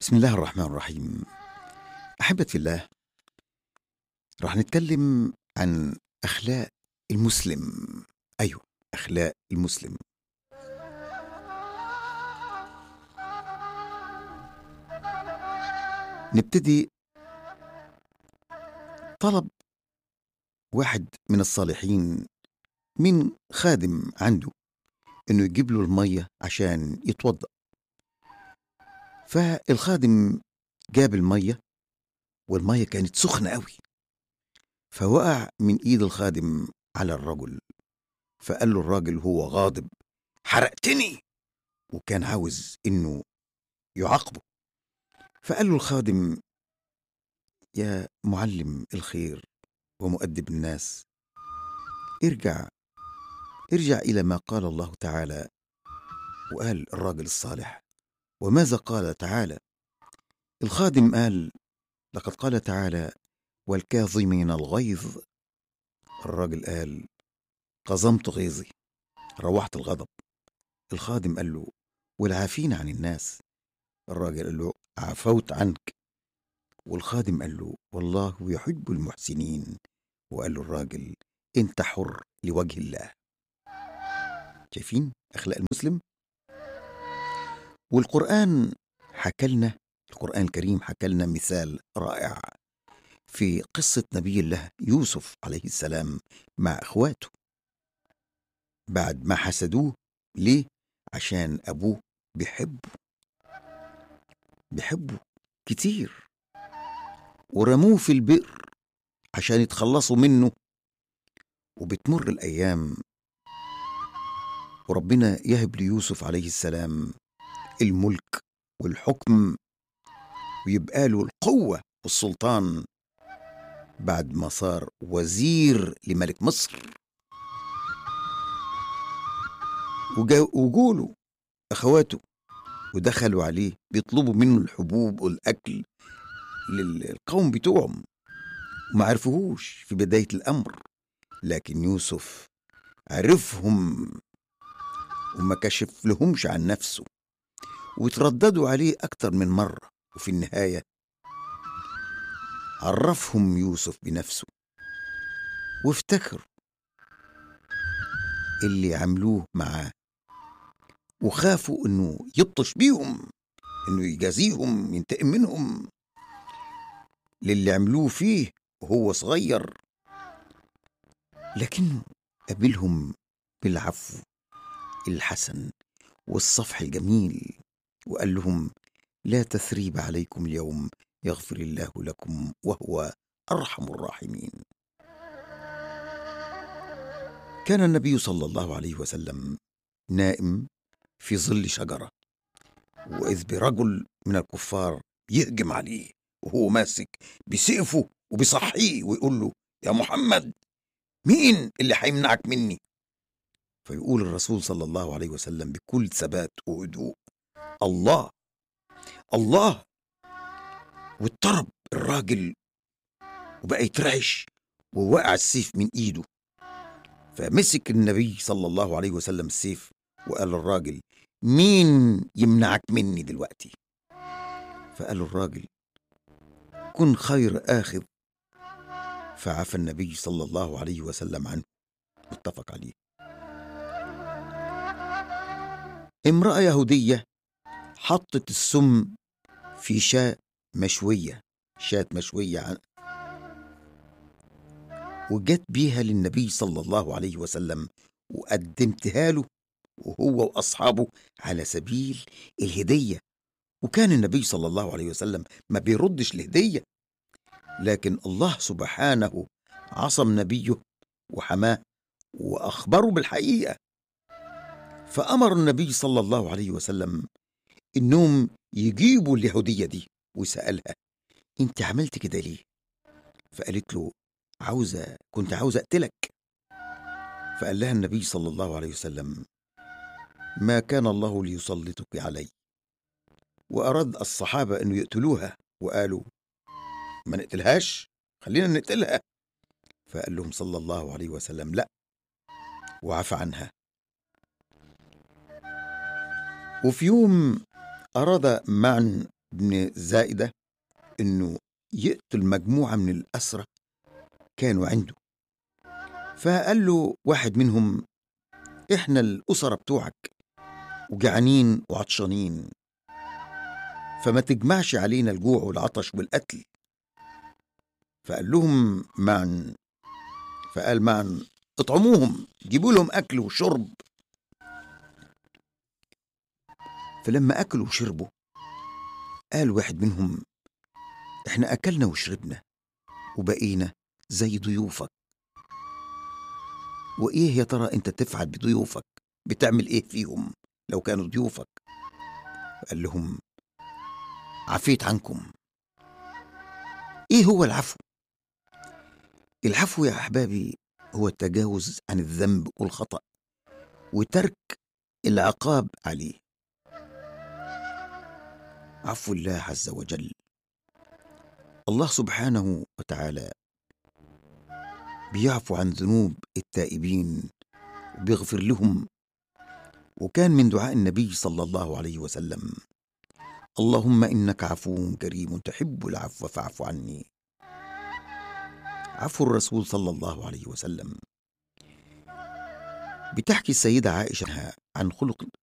بسم الله الرحمن الرحيم أحبة في الله راح نتكلم عن أخلاق المسلم أيوه أخلاق المسلم نبتدي طلب واحد من الصالحين من خادم عنده انه يجيب له الميه عشان يتوضا فالخادم جاب الميه والميه كانت سخنه قوي فوقع من ايد الخادم على الرجل فقال له الراجل هو غاضب حرقتني وكان عاوز انه يعاقبه فقال له الخادم يا معلم الخير ومؤدب الناس ارجع ارجع الى ما قال الله تعالى وقال الراجل الصالح وماذا قال تعالى الخادم قال لقد قال تعالى والكاظمين الغيظ الراجل قال قظمت غيظي روحت الغضب الخادم قال له والعافين عن الناس الراجل قال له عفوت عنك والخادم قال له والله يحب المحسنين وقال له الراجل انت حر لوجه الله شايفين اخلاق المسلم والقران حكى لنا القران الكريم حكى لنا مثال رائع في قصه نبي الله يوسف عليه السلام مع اخواته بعد ما حسدوه ليه عشان ابوه بيحبه بيحبه كتير ورموه في البئر عشان يتخلصوا منه وبتمر الايام وربنا يهب ليوسف عليه السلام الملك والحكم ويبقى له القوه والسلطان بعد ما صار وزير لملك مصر وجوله اخواته ودخلوا عليه بيطلبوا منه الحبوب والاكل للقوم بتوعهم وما عرفوهوش في بدايه الامر لكن يوسف عرفهم وما كشف لهمش عن نفسه وترددوا عليه أكتر من مرة وفي النهاية عرفهم يوسف بنفسه وافتكروا اللي عملوه معاه وخافوا انه يبطش بيهم انه يجازيهم ينتقم منهم للي عملوه فيه وهو صغير لكنه قابلهم بالعفو الحسن والصفح الجميل وقال لهم لا تثريب عليكم اليوم يغفر الله لكم وهو ارحم الراحمين كان النبي صلى الله عليه وسلم نائم في ظل شجره واذ برجل من الكفار يهجم عليه وهو ماسك بسيفه وبيصحيه ويقول له يا محمد مين اللي هيمنعك مني فيقول الرسول صلى الله عليه وسلم بكل ثبات وهدوء الله الله واضطرب الراجل وبقى يترعش ووقع السيف من ايده فمسك النبي صلى الله عليه وسلم السيف وقال للراجل مين يمنعك مني دلوقتي فقال له الراجل كن خير آخذ فعفى النبي صلى الله عليه وسلم عنه متفق عليه امرأة يهودية حطت السم في شاة مشوية شاة مشوية عن وجت بيها للنبي صلى الله عليه وسلم وقدمتها له وهو وأصحابه على سبيل الهدية وكان النبي صلى الله عليه وسلم ما بيردش الهدية لكن الله سبحانه عصم نبيه وحماه وأخبره بالحقيقة فأمر النبي صلى الله عليه وسلم إنهم يجيبوا اليهودية دي وسألها أنت عملت كده ليه؟ فقالت له عاوزة كنت عاوزة أقتلك فقال لها النبي صلى الله عليه وسلم ما كان الله ليسلطك علي وأراد الصحابة أن يقتلوها وقالوا ما نقتلهاش خلينا نقتلها فقال لهم صلى الله عليه وسلم لا وعفى عنها وفي يوم أراد معا بن زائدة إنه يقتل مجموعة من الأسرة كانوا عنده فقال له واحد منهم إحنا الأسرة بتوعك وجعانين وعطشانين فما تجمعش علينا الجوع والعطش والقتل فقال لهم معا فقال معا اطعموهم جيبوا لهم أكل وشرب فلما أكلوا وشربوا قال واحد منهم احنا أكلنا وشربنا وبقينا زي ضيوفك وإيه يا ترى أنت تفعل بضيوفك بتعمل إيه فيهم لو كانوا ضيوفك قال لهم عفيت عنكم إيه هو العفو العفو يا أحبابي هو التجاوز عن الذنب والخطأ وترك العقاب عليه عفو الله عز وجل الله سبحانه وتعالى بيعفو عن ذنوب التائبين وبيغفر لهم وكان من دعاء النبي صلى الله عليه وسلم اللهم انك عفو كريم تحب العفو فاعف عني عفو الرسول صلى الله عليه وسلم بتحكي السيدة عائشة عن خلق